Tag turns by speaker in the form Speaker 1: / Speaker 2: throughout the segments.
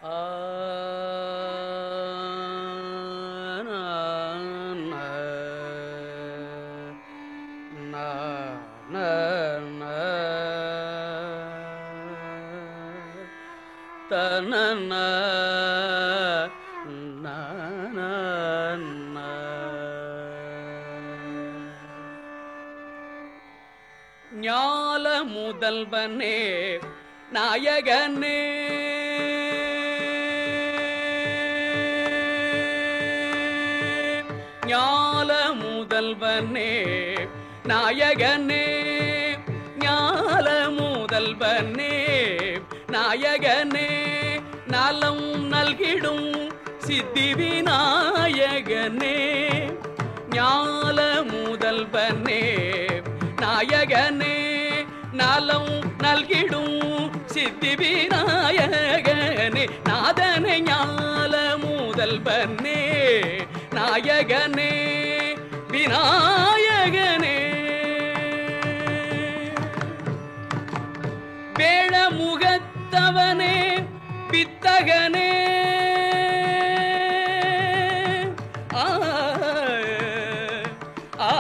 Speaker 1: தன ஞால முதல்வனே நாயகனே ஞால முதல்வனே நாயகனே ஞால முதல்வனே நாயகனே நலம் நல்கிடும் சித்தி விநாயகனே ஞால முதல்வனே நாயகனே நலம் நல்கிடும் சித்தி விநாயகனே நாதனை ஞால முதல்வனே நாயகனே விநாயகனே வேழமுகத்தவனே பித்தகனே ஆ, ஆ,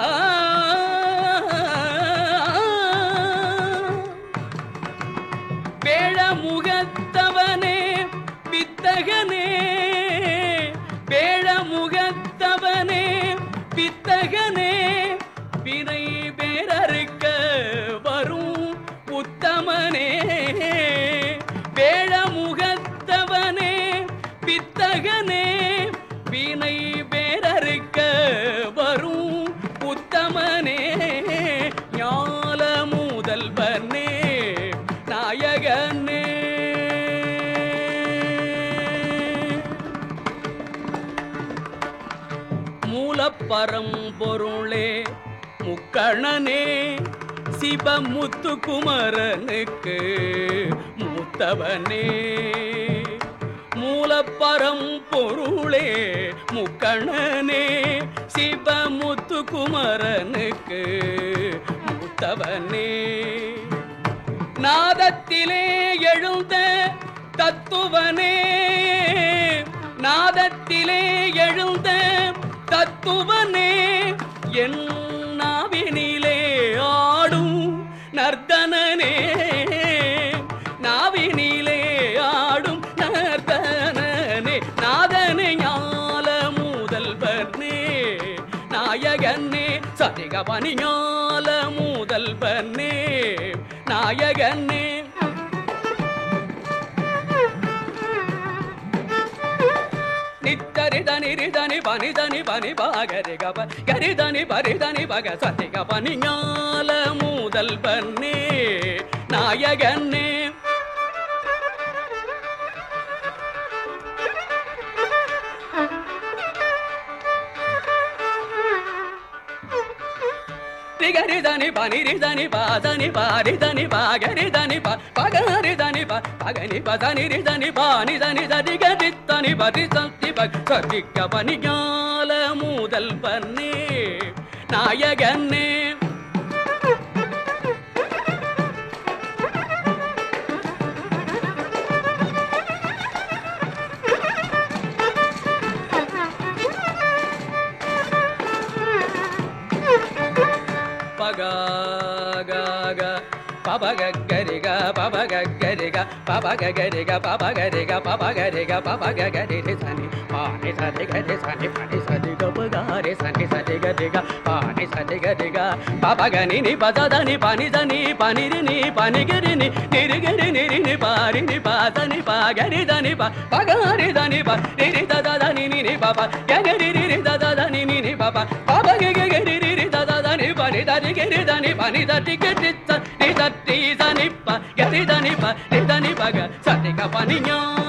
Speaker 1: வேழமுகத்தவனே பித்தகனே வேழமுகத்தவனே பித்தகனே வினை பேரறுக்க வரும் உத்தமனே வேழமுகத்தவனே பித்தகனே வினை பேரறுக்க வரும் உத்தமனே ஞால முதல்வனே நாயகனே மூலப்பரம்பொருளே முக்கணனே சிவமுத்து குமரனுக்கு மூத்தவனே மூலப்பரம் பொருளே முக்கணனே சிவமுத்து குமரனுக்கு மூத்தவனே நாதத்திலே எழுந்த தத்துவனே நாதத்திலே எழுந்த தத்துவனே என் நாவினிலே ஆடும் நர்த்தனனே நாவினிலே ஆடும் நர்த்தனனே நாதனே ஞால முதல்வனே நாயகனே சரிகபனி ஞால முதல்வனே நாயகனே நித்தரிதனி ரிதனி பனிதனி பனி பாகரி கப கரிதனி பரிதனி பக சதிக பனி ஞால முதல்வனே நாயகனே రిగరిదని పనిరిదని పాదని పారిదని పాగరిదని పగరిదని పగని పదని రిదని పానిదని దరిగరిత్తని పరి సత్తి సరిగ పని ஞால மூதல் பன்னே நாயகன்னே பகாக பபகரிக பபகரிக பபகரிக பபகரிக பபகரிக பபகரி சனி பானி சரி கரி சனி பனி சரி கபகாரி சனி சரி கரிக பானி சரி கரிக பபகனி நி பததனி பனி தனி பனிரினி பனிகிரினி நிரிகிரி நிரினி பாரினி பாதனி பாகரி தனி ப பகாரி தனி ப நிரி ததனி நினி பப ககரி நிரி ததனி நினி பப பபகரி நிரி ததனி பனி தரி கரி தனி பனி தட்டி கரி ni datti dani pa gari dani pa ni dani pa ga sati ka pa ni nya